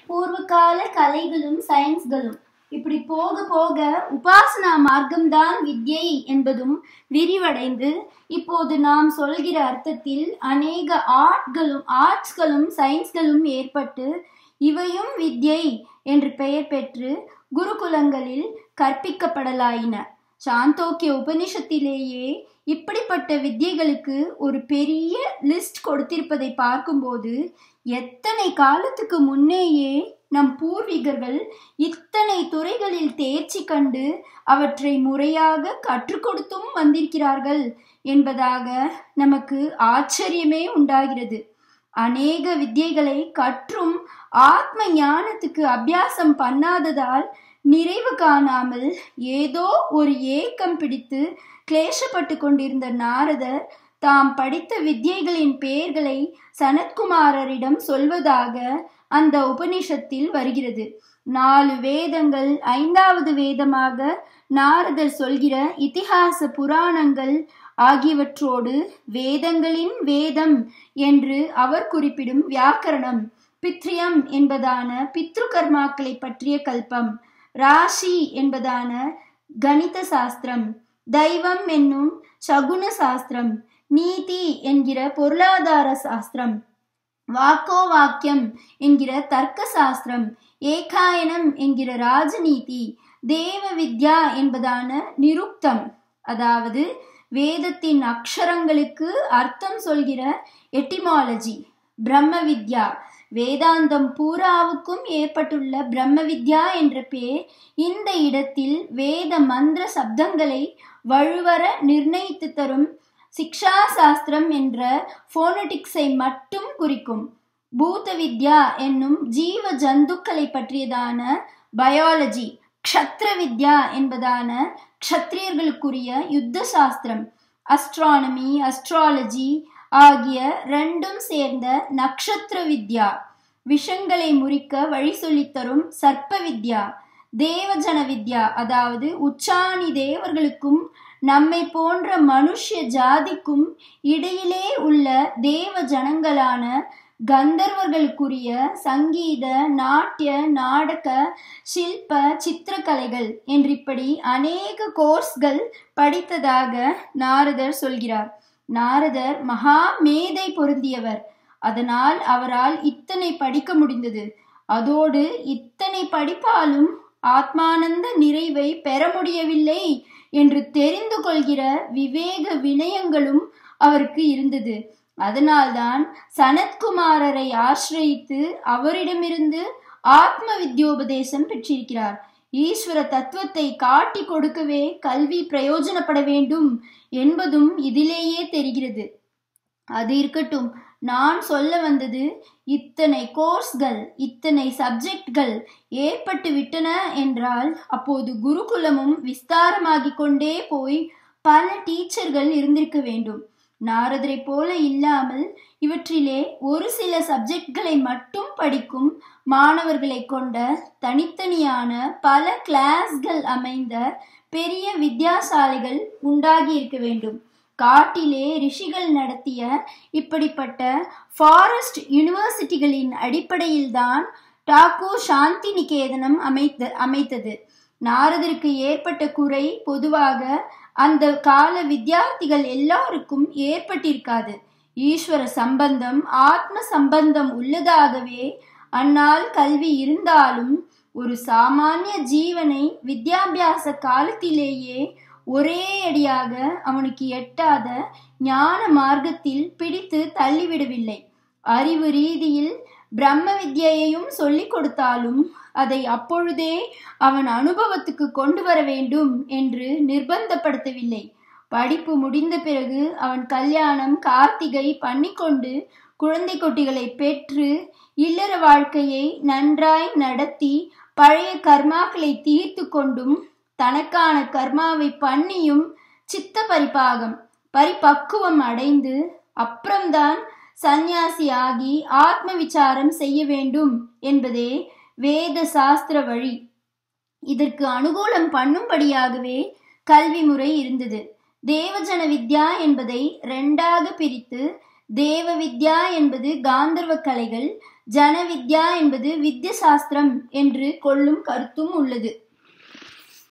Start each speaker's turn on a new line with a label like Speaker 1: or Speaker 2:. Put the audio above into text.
Speaker 1: பூர்வகால கலைகளும் சயின்ஸ்களும் இப்படி போக போக உபாசனா மார்க்கம்தான் வித்யை என்பதும் விரிவடைந்து இப்போது நாம் சொல்கிற அர்த்தத்தில் அநேக ஆர்ட்களும் ஆர்ட்ஸ்களும் சயின்ஸ்களும் ஏற்பட்டு இவையும் வித்யை என்று பெயர் பெற்று குருகுலங்களில் கற்பிக்கப்படலாயின சாந்தோக்கிய உபனிஷத்திலேயே இப்படிப்பட்ட வித்யைகளுக்கு ஒரு பெரிய லிஸ்ட் கொடுத்திருப்பதை பார்க்கும்போது எத்தனை காலத்துக்கு முன்னேயே நம் பூர்வீகர்கள் இத்தனை துறைகளில் தேர்ச்சி கண்டு அவற்றை முறையாக கற்றுக் கொடுத்தும் வந்திருக்கிறார்கள் என்பதாக நமக்கு ஆச்சரியமே உண்டாகிறது அநேக வித்யைகளை கற்றும் ஆத்ம ஞானத்துக்கு அபியாசம் பண்ணாததால் நிறைவு காணாமல் ஏதோ ஒரு ஏக்கம் பிடித்து கிளேசப்பட்டு கொண்டிருந்த நாரதர் தாம் படித்த வித்யைகளின் பெயர்களை சனத்குமாரரிடம் சொல்வதாக அந்த உபனிஷத்தில் வருகிறது நாலு வேதங்கள் ஐந்தாவது வேதமாக நாரதர் சொல்கிற இதிகாச புராணங்கள் ஆகியவற்றோடு வேதங்களின் வேதம் என்று அவர் குறிப்பிடும் வியாக்கரணம் பித்ரியம் என்பதான பித்ரு கர்மாக்களை பற்றிய கல்பம் ராசி என்பதான கணித சாஸ்திரம் தெய்வம் என்னும் சகுன சாஸ்திரம் நீதி என்கிற பொருளாதார சாஸ்திரம் வாக்கோ வாக்கியம் என்கிற தர்க்க சாஸ்திரம் ஏகாயனம் என்கிற ராஜநீதி தேவ வித்யா என்பதான நிருக்தம் அதாவது வேதத்தின் அக்ஷரங்களுக்கு அர்த்தம் சொல்கிற எட்டிமாலஜி பிரம்ம வித்யா வேதாந்தம் பூராவுக்கும் ஏற்பட்டுள்ள பிரம்ம வித்யா என்ற பேர் இந்த இடத்தில் வேத மந்திர சப்தங்களை வழுவர நிர்ணயித்து தரும் சிக்ஷா சாஸ்திரம் என்ற போனடிக்ஸை மட்டும் குறிக்கும் பூத வித்யா என்னும் ஜீவ ஜந்துக்களை பற்றியதான பயாலஜி க்ஷத்ர வித்யா என்பதான க்ஷத்ரியர்களுக்குரிய யுத்த சாஸ்திரம் அஸ்ட்ரானமி அஸ்ட்ராலஜி ஆகிய ரெண்டும் சேர்ந்த நக்ஷத்ர வித்யா விஷங்களை முறிக்க வழி சொல்லித்தரும் சர்ப்ப வித்யா தேவஜன வித்யா அதாவது உச்சாணி தேவர்களுக்கும் நம்மை போன்ற மனுஷ்ய ஜாதிக்கும் இடையிலே உள்ள தேவ ஜனங்களான கந்தர்வர்களுக்குரிய சங்கீத நாட்டிய நாடக சில்ப சித்திரக்கலைகள் என்றிப்படி அநேக கோர்ஸ்கள் படித்ததாக நாரதர் சொல்கிறார் நாரதர் மகா மேதை பொருந்தியவர் அதனால் அவரால் இத்தனை படிக்க முடிந்தது அதோடு இத்தனை படிப்பாலும் ஆத்மானந்த நிறைவை பெற முடியவில்லை என்று தெரிந்து கொள்கிற விவேக வினயங்களும் அவருக்கு இருந்தது அதனால்தான் சனத்குமாரரை ஆசிரயித்து அவரிடமிருந்து ஆத்ம வித்யோபதேசம் பெற்றிருக்கிறார் ஈஸ்வர தத்துவத்தை காட்டி கொடுக்கவே கல்வி பிரயோஜனப்பட வேண்டும் என்பதும் இதிலேயே தெரிகிறது அது இருக்கட்டும் நான் சொல்ல வந்தது இத்தனை கோர்ஸ்கள் இத்தனை சப்ஜெக்ட்கள் ஏற்பட்டு விட்டன என்றால் அப்போது குருகுலமும் விஸ்தாரமாகிக் கொண்டே போய் பல டீச்சர்கள் இருந்திருக்க வேண்டும் நாரதரை போல இல்லாமல் இவற்றிலே ஒரு சில சப்ஜெக்ட்களை மட்டும் படிக்கும் மாணவர்களை கொண்ட தனித்தனியான பல கிளாஸ்கள் அமைந்த பெரிய வித்யாசாலைகள் உண்டாகி இருக்க வேண்டும் காட்டிலே ரிஷிகள் நடத்திய இப்படிப்பட்ட ஃபாரஸ்ட் யூனிவர்சிட்டிகளின் அடிப்படையில்தான் டாக்கூர் சாந்தி நிகேதனம் அமைத்த அமைத்தது நாரதருக்கு ஏற்பட்ட குறை பொதுவாக அந்த கால வித்தியார்த்திகள் எல்லாருக்கும் ஏற்பட்டிருக்காது ஈஸ்வர சம்பந்தம் ஆத்ம சம்பந்தம் உள்ளதாகவே அந்நாள் கல்வி இருந்தாலும் ஒரு சாமானிய ஜீவனை வித்யாபியாச காலத்திலேயே ஒரே அடியாக அவனுக்கு எட்டாத ஞான மார்க்கத்தில் பிடித்து தள்ளிவிடவில்லை அறிவு ரீதியில் பிரம்ம வித்யையையும் சொல்லிக் கொடுத்தாலும் அதை அப்பொழுதே அவன் அனுபவத்துக்கு கொண்டு வர வேண்டும் என்று நிர்பந்தப்படுத்தவில்லை படிப்பு முடிந்த பிறகு அவன் கல்யாணம் கார்த்திகை பண்ணிக்கொண்டு குழந்தை குட்டிகளை பெற்று இல்லற வாழ்க்கையை நன்றாய் நடத்தி பழைய கர்மாக்களை தீர்த்து கொண்டும் தனக்கான கர்மாவை பண்ணியும் சித்த பரிபாகம் பரிபக்குவம் அடைந்து அப்புறம்தான் சந்நியாசி ஆகி ஆத்ம விசாரம் செய்ய வேண்டும் என்பதே வேத சாஸ்திர வழி இதற்கு அனுகூலம் பண்ணும்படியாகவே கல்வி முறை இருந்தது தேவஜன வித்யா என்பதை ரெண்டாக பிரித்து தேவ வித்யா என்பது காந்தர்வ கலைகள் ஜன வித்யா என்பது வித்ய சாஸ்திரம் என்று கொள்ளும் கருத்தும் உள்ளது